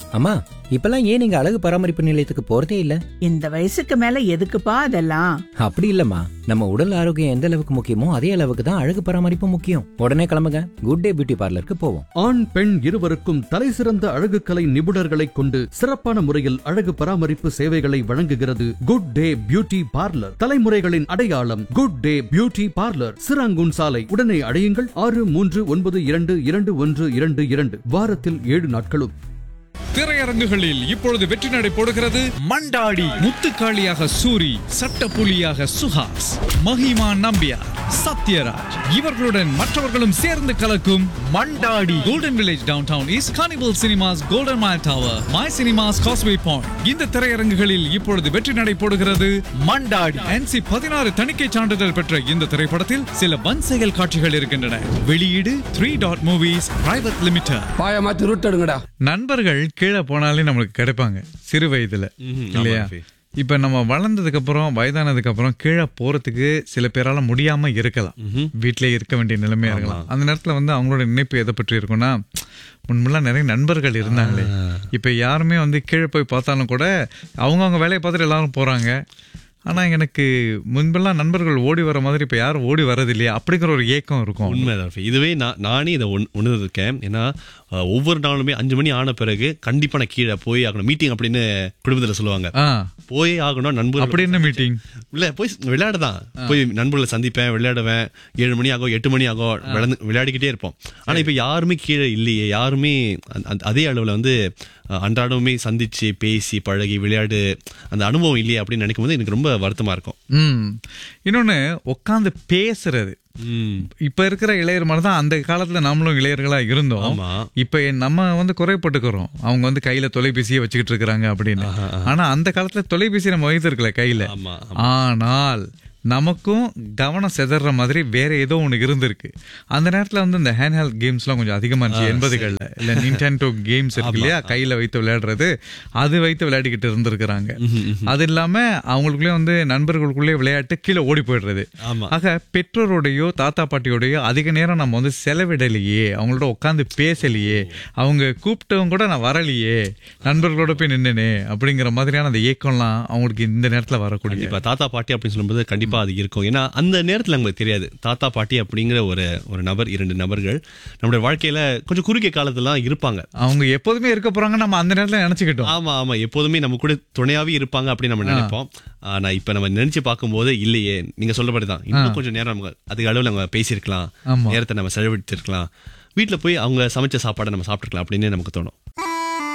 அம்மா இப்பெல்லாம் ஏன் நீங்க அழகு பராமரிப்பு நிலையத்துக்கு போறதே இல்ல இந்த வயசுக்கு மேல எதுக்குப்பா அதெல்லாம் அப்படி இல்லம்மா நம்ம உடல் ஆரோக்கியம் எந்த அளவுக்கு முக்கியமோ அதே அளவுக்கு தான் அழகு பராமரிப்பு முக்கியம் உடனே கிளம்புங்க குட் டே பியூட்டி பார்லருக்கு போவோம் ஆண் பெண் இருவருக்கும் தலைசிறந்த அழகுக்கலை நிபுணர்களைக் கொண்டு சிறப்பான முறையில் அழகு பராமரிப்பு சேவைகளை வழங்குகிறது குட் டே பியூட்டி பார்லர் தலைமுறைகளின் அடையாளம் Good Day Beauty Parlour Serangoon சாலை உடனே அடையுங்கள் ஆறு மூன்று ஒன்பது இரண்டு இரண்டு ஒன்று இரண்டு இரண்டு வாரத்தில் ஏழு நாட்களும் திரையரங்குகளில் இப்பொழுது வெற்றி நடை போடுகிறது மண்டாடி முத்துக்காளியாக சூரி சட்டப்புலியாக சுஹாஸ் மஹிமா நம்பியார் சத்யராஜ் இவர்களுடன் மற்றவர்களும் சேர்ந்து கலக்கும் Mandaadi Golden Village Downtown East Carnival Cinemas Golden Mile Tower My Cinemas Causeway Point இந்த திரையரங்குகளில் இப்பொழுது வெற்றி நடை போடுகிறது மண்டாடி என்சி பதினாறு தணிக்கை சான்றிதழ் பெற்ற இந்த திரைப்படத்தில் சில வன்செயல் காட்சிகள் இருக்கின்றன வெளியீடு three dot movies private limited பாய மாத்தி ரூட் எடுங்கடா நண்பர்கள் கீழே போனாலே நம்மளுக்கு கிடைப்பாங்க சிறு வயதுல இல்லையா இப்ப நம்ம வளர்ந்ததுக்கு அப்புறம் வயதானதுக்கு அப்புறம் கீழே போறதுக்கு சில பேரால முடியாம இருக்கலாம் வீட்டிலே இருக்க வேண்டிய நிலைமையா இருக்கலாம் அந்த நேரத்துல வந்து அவங்களோட நினைப்பு எதை பற்றி இருக்கும்னா முன்பெல்லாம் நிறைய நண்பர்கள் இருந்தாங்களே இப்ப யாருமே வந்து கீழே போய் பார்த்தாலும் கூட அவங்க அவங்க வேலையை பார்த்துட்டு எல்லாரும் போறாங்க ஆனா எனக்கு முன்பெல்லாம் நண்பர்கள் ஓடி வர மாதிரி இப்ப யாரும் ஓடி வரது இல்லையா அப்படிங்கிற ஒரு ஏக்கம் இருக்கும் உண்மைதான் ரஃபி. இதுவே நான் நானே இதை உண்- உணர்ந்திருக்கேன் ஏன்னா அஹ், ஒவ்வொரு நாளுமே அஞ்சு மணி ஆன பிறகு கண்டிப்பா நான் கீழே போய் ஆகணும் மீட்டிங் அப்படின்னு குடும்பத்துல சொல்லுவாங்க ஆ போய் ஆகணும் நண்பர்கள் அப்படி என்ன மீட்டிங் இல்ல போய் விளையாடுதான் போய் நண்பர்களை சந்திப்பேன் விளையாடுவேன் ஏழு மணி ஆகும் எட்டு மணி ஆகும் விளையாண்டு விளையாடிக்கிட்டே இருப்போம் ஆனா இப்ப யாருமே கீழே இல்லையே யாருமே அந்த- அந்த- அதே அளவுல வந்து அஹ், அன்றாடமே சந்திச்சு பேசி பழகி விளையாடு அந்த அனுபவம் இல்லையே அப்படின்னு நினைக்கும் போது எனக்கு ரொம்ப வருத்தமா இருக்கும் ம் இன்னொன்னு உட்காந்து பேசுறது ம். இப்ப இருக்கிற இளையர் மாதிரி தான் அந்த காலத்துல நாமளும் இளையர்களா இருந்தோம் ஆமா. இப்ப நம்ம வந்து குறைப்பட்டுக்கிறோம் அவங்க வந்து கையில தொலைபேசியை வச்சுக்கிட்டு இருக்கிறாங்க அப்படின்னு ஆனா அந்த காலத்துல தொலைபேசி நம்ம வைத்திருக்கல கையில ஆமா, ஆனால் நமக்கும் கவனம் செதற மாதிரி வேற ஏதோ ஒண்ணு இருந்திருக்கு அந்த நேரத்துல வந்து இந்த ஹேண்ட் ஹெல்த் கேம்ஸ்லாம் கொஞ்சம் அதிகமா இருந்துச்சு எண்பதுகள்ல இல்ல நின்டென்டோ கேம்ஸ் இருக்கு இல்லையா கையில வைத்து விளையாடுறது அது வைத்து விளையாடிக்கிட்டு இருந்திருக்கிறாங்க அது இல்லாம அவங்களுக்குள்ளே வந்து நண்பர்களுக்குள்ளே விளையாட்டு கீழே ஓடி போயிடுறது ஆமா. ஆக பெற்றோரோடையோ தாத்தா பாட்டியோடையோ அதிக நேரம் நம்ம வந்து செலவிடலையே அவங்களோட உட்காந்து பேசலையே அவங்க கூப்பிட்டவங்க கூட நான் வரலையே நண்பர்களோட போய் நின்னனே அப்படிங்கிற மாதிரியான அந்த ஏக்கம்லாம் அவங்களுக்கு இந்த நேரத்துல வரக்கூடிய கண்டிப்பா தாத்தா பாட்டி அப்படின்னு சொல்லும்போது கண்டிப்பா அது இருக்கும் ஏன்னா அந்த நேரத்துல நமக்கு தெரியாது தாத்தா பாட்டி அப்படிங்கிற ஒரு ஒரு நபர் இரண்டு நபர்கள் நம்முடைய வாழ்க்கையில கொஞ்சம் குறுகிய காலத்துலாம் இருப்பாங்க அவங்க எப்போதுமே இருக்க போறாங்க நம்ம அந்த நேரத்துல நினைச்சுக்கிட்டோம் ஆமா ஆமா எப்போதுமே நம்ம கூட துணையாவே இருப்பாங்க அப்படின்னு நம்ம நினைப்போம் ஆனா இப்ப நம்ம நினைச்சு பார்க்கும்போது இல்லையே நீங்க சொல்றபடிதான் இன்னும் கொஞ்சம் நேரம் நம்ம அதுக்கு அளவு நம்ம பேசியிருக்கலாம் ஆமா. நேரத்தை நம்ம செலவிட்டிருக்கலாம் வீட்டுல போய் அவங்க சமைச்ச சாப்பாடை நம்ம சாப்பிட்டுருக்கலாம் அப்படின்னு நமக்கு தோணும்